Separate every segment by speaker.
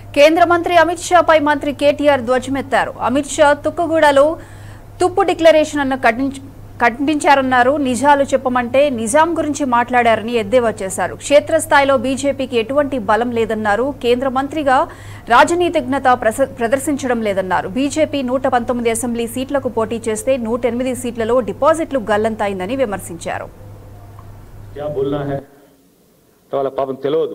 Speaker 1: కేంద్ర మంత్రి అమిత్ షాపై మంత్రి కేటీఆర్ ధ్వజమెత్తారు అమిత్ షా తుక్కుగూడలో తుప్పు డిక్లరేషన్ అన్న ఖండించ- ఖండించారన్నారు నిజాలు చెప్పమంటే నిజాం గురించి మాట్లాడారని ఎద్దేవా చేశారు క్షేత్రస్థాయిలో బీజేపీకి ఎటువంటి బలం లేదన్నారు కేంద్ర మంత్రిగా రాజనీతిజ్ఞత ప్రస- ప్రదర్శించడం లేదన్నారు బీజేపీ నూట పంతొమ్మిది అసెంబ్లీ సీట్లకు పోటీ చేస్తే నూట ఎనిమిది సీట్లలో డిపాజిట్లు గల్లంతైందని విమర్శించారు
Speaker 2: క్యా బోల్నా హై అంటే వాళ్ళ పాపం తెలియదు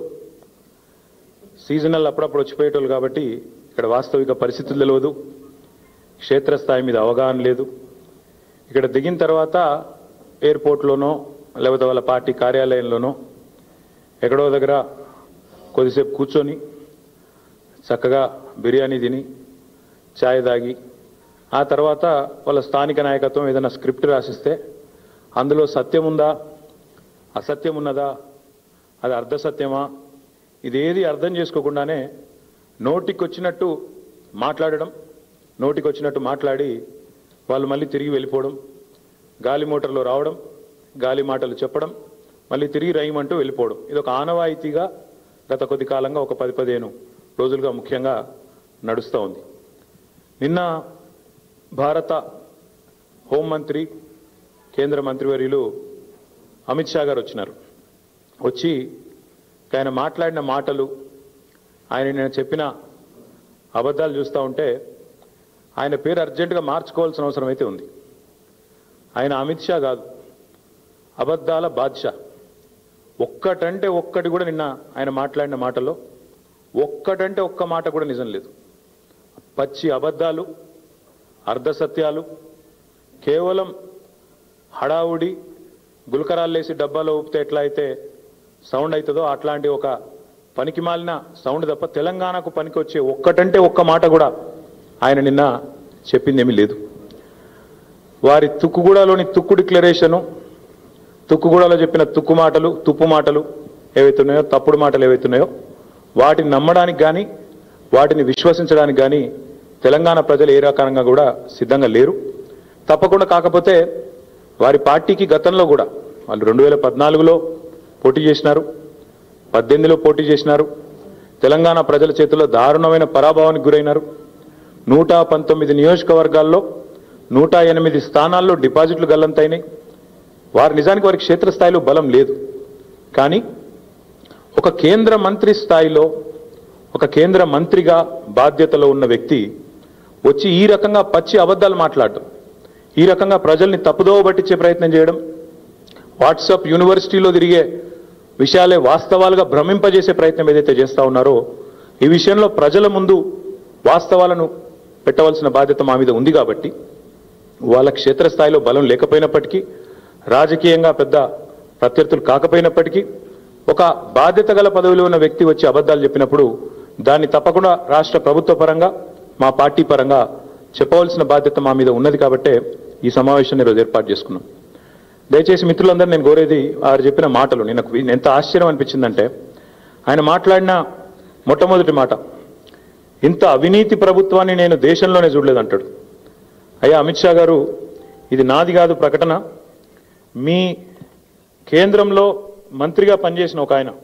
Speaker 2: సీజనల్ అప్పుడప్పుడు వచ్చిపోయేటోళ్ళు కాబట్టి ఇక్కడ వాస్తవిక పరిస్థితులు తెలియదు క్షేత్రస్థాయి మీద అవగాహన లేదు ఇక్కడ దిగిన తర్వాత ఎయిర్పోర్ట్లోనో లేకపోతే వాళ్ళ పార్టీ కార్యాలయంలోనో ఎక్కడో దగ్గర కొద్దిసేపు కూర్చొని చక్కగా బిర్యానీ తిని ఛాయ్ తాగి ఆ తర్వాత వాళ్ళ స్థానిక నాయకత్వం ఏదైనా స్క్రిప్ట్ రాసిస్తే అందులో సత్యం ఉందా అసత్యం ఉన్నదా అది అర్ధసత్యమా ఇదేది అర్థం చేసుకోకుండానే నోటికొచ్చినట్టు మాట్లాడడం నోటికొచ్చినట్టు మాట్లాడి వాళ్ళు మళ్ళీ తిరిగి వెళ్ళిపోవడం గాలి మోటార్లో రావడం గాలి మాటలు చెప్పడం మళ్ళీ తిరిగి రైమంటూ వెళ్ళిపోవడం ఇది ఒక ఆనవాయితీగా గత కొద్ది కాలంగా ఒక పది పదిహేను రోజులుగా ముఖ్యంగా నడుస్తూ ఉంది నిన్న భారత హోంమంత్రి కేంద్ర మంత్రివర్యులు అమిత్ షా గారు వచ్చినారు వచ్చి ఆయన మాట్లాడిన మాటలు ఆయన నేను చెప్పిన అబద్ధాలు చూస్తూ ఉంటే ఆయన పేరు అర్జెంటుగా మార్చుకోవాల్సిన అవసరం అయితే ఉంది ఆయన అమిత్ షా కాదు అబద్ధాల బాద్షా ఒక్కటంటే ఒక్కటి కూడా నిన్న ఆయన మాట్లాడిన మాటలో ఒక్కటంటే ఒక్క మాట కూడా నిజం లేదు పచ్చి అబద్ధాలు అర్ధసత్యాలు కేవలం హడావుడి గులకరాల్లేసి డబ్బాలో ఊపితే ఎట్లా అయితే సౌండ్ అవుతుందో అట్లాంటి ఒక పనికి మాలిన సౌండ్ తప్ప తెలంగాణకు పనికి వచ్చే ఒక్కటంటే ఒక్క మాట కూడా ఆయన నిన్న చెప్పిందేమీ లేదు వారి తుక్కుగూడలోని తుక్కు డిక్లరేషను తుక్కుగూడలో చెప్పిన తుక్కు మాటలు తుప్పు మాటలు ఏవైతున్నాయో తప్పుడు మాటలు ఏవైతున్నాయో వాటిని నమ్మడానికి కానీ వాటిని విశ్వసించడానికి కానీ తెలంగాణ ప్రజలు ఏ రకంగా కూడా సిద్ధంగా లేరు తప్పకుండా కాకపోతే వారి పార్టీకి గతంలో కూడా వాళ్ళు రెండు వేల పద్నాలుగులో పోటీ చేసినారు పద్దెనిమిదిలో పోటీ చేసినారు తెలంగాణ ప్రజల చేతిలో దారుణమైన పరాభవానికి గురైనారు నూట పంతొమ్మిది నియోజకవర్గాల్లో నూట ఎనిమిది స్థానాల్లో డిపాజిట్లు గల్లంతైనాయి వారు నిజానికి వారి క్షేత్రస్థాయిలో బలం లేదు కానీ ఒక కేంద్ర మంత్రి స్థాయిలో ఒక కేంద్ర మంత్రిగా బాధ్యతలో ఉన్న వ్యక్తి వచ్చి ఈ రకంగా పచ్చి అబద్ధాలు మాట్లాడడం ఈ రకంగా ప్రజల్ని తప్పుదోవ పట్టించే ప్రయత్నం చేయడం వాట్సాప్ యూనివర్సిటీలో తిరిగే విషయాలే వాస్తవాలుగా భ్రమింపజేసే ప్రయత్నం ఏదైతే చేస్తా ఉన్నారో ఈ విషయంలో ప్రజల ముందు వాస్తవాలను పెట్టవలసిన బాధ్యత మా మీద ఉంది కాబట్టి వాళ్ళ క్షేత్రస్థాయిలో బలం లేకపోయినప్పటికీ రాజకీయంగా పెద్ద ప్రత్యర్థులు కాకపోయినప్పటికీ ఒక బాధ్యత గల పదవిలో ఉన్న వ్యక్తి వచ్చి అబద్ధాలు చెప్పినప్పుడు దాన్ని తప్పకుండా రాష్ట్ర ప్రభుత్వ పరంగా మా పార్టీ పరంగా చెప్పవలసిన బాధ్యత మా మీద ఉన్నది కాబట్టే ఈ సమావేశాన్ని ఈరోజు ఏర్పాటు చేసుకున్నాం దయచేసి మిత్రులందరూ నేను కోరేది వారు చెప్పిన మాటలు నేను నాకు ఎంత ఆశ్చర్యం అనిపించిందంటే ఆయన మాట్లాడిన మొట్టమొదటి మాట ఇంత అవినీతి ప్రభుత్వాన్ని నేను దేశంలోనే చూడలేదంటాడు అయ్యా అమిత్ షా గారు ఇది నాది కాదు ప్రకటన మీ కేంద్రంలో మంత్రిగా పనిచేసిన ఒక ఆయన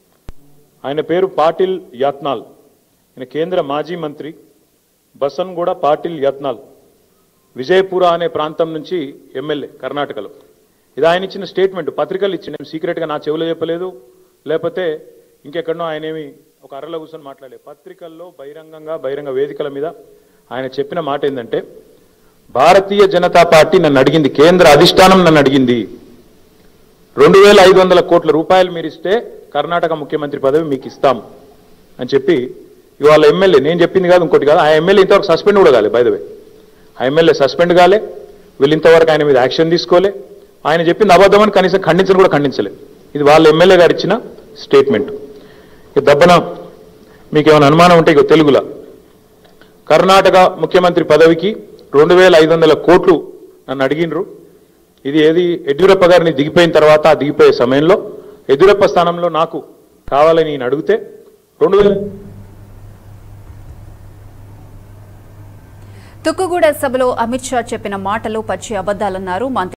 Speaker 2: ఆయన పేరు పాటిల్ యాత్నాల్ ఆయన కేంద్ర మాజీ మంత్రి బసన్గూడ పాటిల్ యాత్నాల్ విజయపుర అనే ప్రాంతం నుంచి ఎమ్మెల్యే కర్ణాటకలో ఇది ఆయన ఇచ్చిన స్టేట్మెంట్ పత్రికలు ఇచ్చి నేను సీక్రెట్గా నా చెవిలో చెప్పలేదు లేకపోతే ఇంకెక్కడనో ఆయన ఏమి ఒక అరలో కూర్చొని మాట్లాడే పత్రికల్లో బహిరంగంగా బహిరంగ వేదికల మీద ఆయన చెప్పిన మాట ఏంటంటే భారతీయ జనతా పార్టీ నన్ను అడిగింది కేంద్ర అధిష్టానం నన్ను అడిగింది రెండు వేల ఐదు వందల కోట్ల రూపాయలు మీరు ఇస్తే కర్ణాటక ముఖ్యమంత్రి పదవి మీకు ఇస్తాం అని చెప్పి ఇవాళ ఎమ్మెల్యే నేను చెప్పింది కాదు ఇంకోటి కాదు ఆ ఎమ్మెల్యే ఇంతవరకు సస్పెండ్ కూడా కాలే బైదవే ఆ ఎమ్మెల్యే సస్పెండ్ కాలే వీళ్ళు ఇంతవరకు ఆయన మీద యాక్షన్ తీసుకోలే ఆయన చెప్పింది అబద్ధమని కనీసం ఖండించను కూడా ఖండించలే ఇది వాళ్ళ ఎమ్మెల్యే గారు ఇచ్చిన స్టేట్మెంట్ ఇక దబ్బన మీకు ఏమైనా అనుమానం ఉంటే ఇక తెలుగులో కర్ణాటక ముఖ్యమంత్రి పదవికి రెండు వేల ఐదు వందల కోట్లు నన్ను అడిగినరు ఇది ఏది యడ్యూరప్ప గారిని దిగిపోయిన తర్వాత ఆ దిగిపోయే సమయంలో యడ్యూరప్ప స్థానంలో నాకు కావాలని నేను అడిగితే రెండు వేల
Speaker 1: తుక్కుగూడ సభలో అమిత్ షా చెప్పిన మాటలు పచ్చి అబద్దాలన్నారు మంత్రి